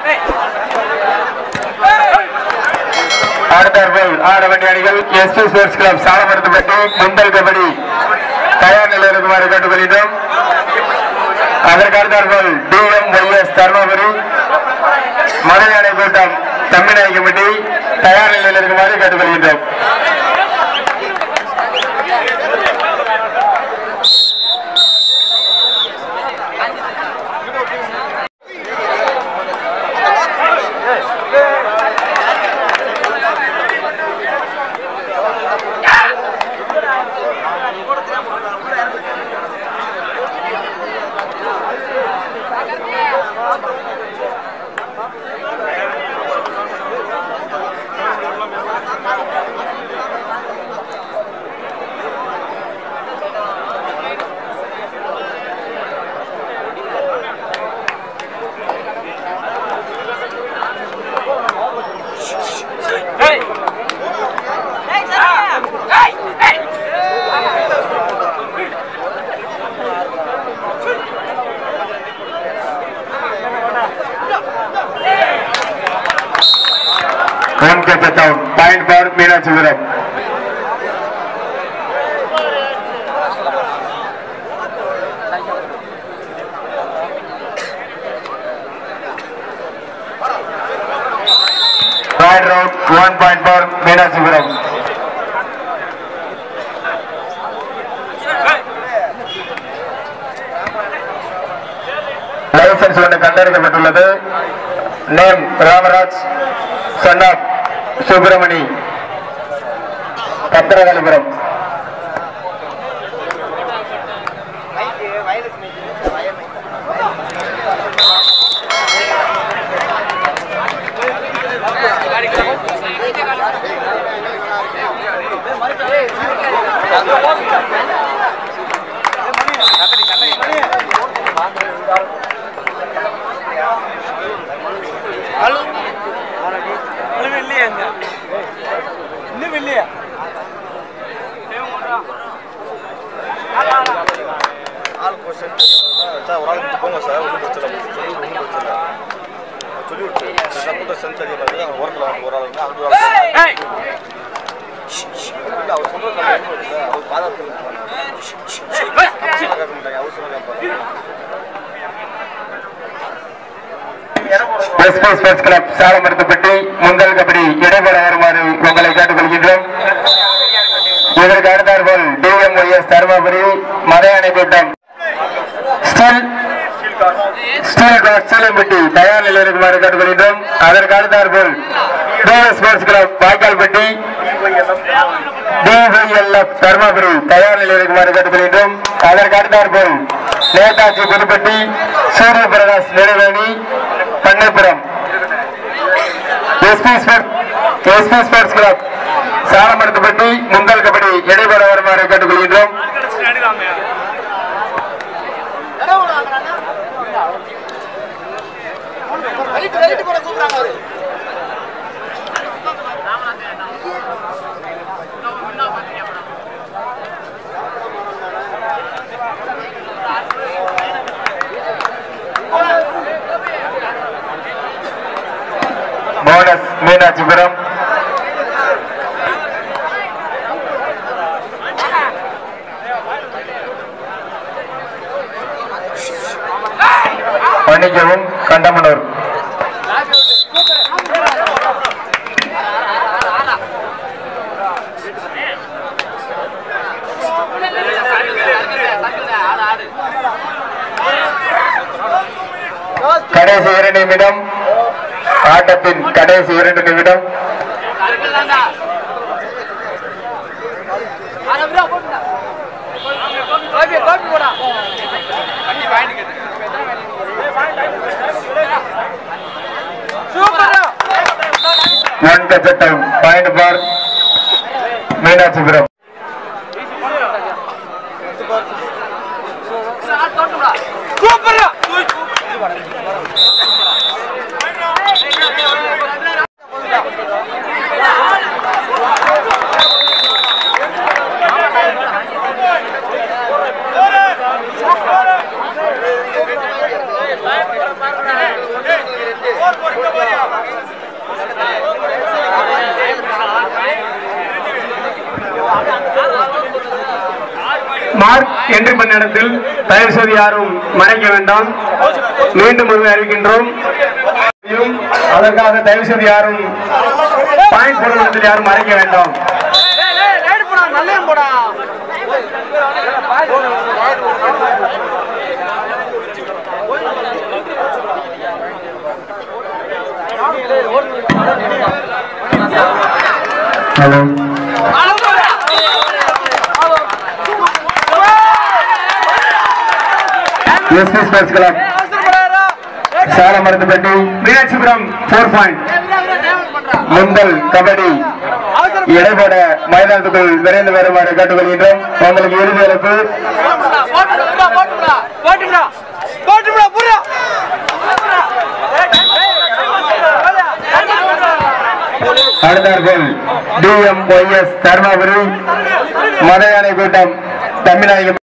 அடுத்தார்கள் ஆட வேண்டிய அணிகள் ST sports club Salamarathupatti Munthal kabaddi தயார் நிலையில் இருக்குமாறு கேட்டுக்கொள்கின்றோம் அதற்கு அடுத்தார்கள் டிஎம் ஒய்எஸ் தர்மபுரி மதுரை அணை கூட்டம் தம்பிநாயக கமிட்டி தயார் நிலையில் இருக்குமாறு கேட்டுக்கொள்கின்றோம் One catch a down. Point for Meenachipuram. Right round, one point for Meenachipuram. License ஒன்று கண்டறிக்கப்பட்டுள்ளது name Ramaraj son of Subramani Pathirakalipuram இன்னும் இல்லையா ஆள் கொஸ்டின் சார் ஒரு ஆள் போங்க சார் ஒன்றும் பிரச்சனை இல்லை சொல்லி ஒன்றும் பிரச்சனை இல்லை சொல்லி விட்டு கூட்ட சென்ஸ் அதிகமாக அவங்க ஓரத்தில் வாங்க ஒரு ஆளுங்க அது ஒரு ஆள் இல்லை அவர் சொல்கிற சார் அவர் பாதாளத்தில் கேட்க மாட்டாங்க அவர் சொல்ல கேட்பாங்க SP sports club Salamarathupatti Munthal kabaddi இடைபெற வருமாறு உங்களை கேட்டுக்கொள்கின்றோம் இதற்கு அடுத்தார்கள் டிஎம்ஒய்எஸ் தருமபுரி மதையானை கூட்டம் ஸ்டீல் ஸ்டீல் கார்ட் சீலம்பட்டி தயார் நிலையில் இருக்குமாறு கேட்டுக்கொள்கின்றோம் அதற்கு அடுத்தார்கள் DS sports club Vaikkalpatti TVLF Dharmapuri தயார் நிலையில் இருக்குமாறு கேட்டுக்கொள்கின்றோம் அதற்கு அடுத்தார்கள் Netaji Pudupatti Surya Prakash Neduveni Pannaipuram SP sports SP sports club Salamarathupatti Munthal kabaddi இடைபெற வருமாறு கேட்டுக்கொள்கின்றோம் போனஸ் மீனாட்சிபுரம் மன்னிக்கவும் கண்டமனூர் கடைசி இரண்டு நிமிடம் ஆட்டத்தின் கடைசி இரண்டு நிமிடம் ஒன் கச்சட்டம் point for Meenakshipuram Hey! Mark entry பண்ண இடத்தில் தயவு செய்து யாரும் மறைக்க வேண்டாம் மீண்டும் ஒருவர் அறிவிக்கின்றோம் அதற்காக தயவு செய்து யாரும் பாயிண்ட் போடும் இடத்தில் யாரும் மறைக்க வேண்டாம் hello SP sports club Saramarathupatti Meenakshipuram four point Munthal kabaddi இடைப்பட மைதானத்துக்குள் விரைந்து வருமாறு கேட்டுக்கொள்கின்றோம் உங்களுக்கு இறுதி அழைப்பு அடுத்தார்கள் டிஎம்ஒய்எஸ் தர்மபுரி மத யானை கூட்டம் தமிழ்நாயகம்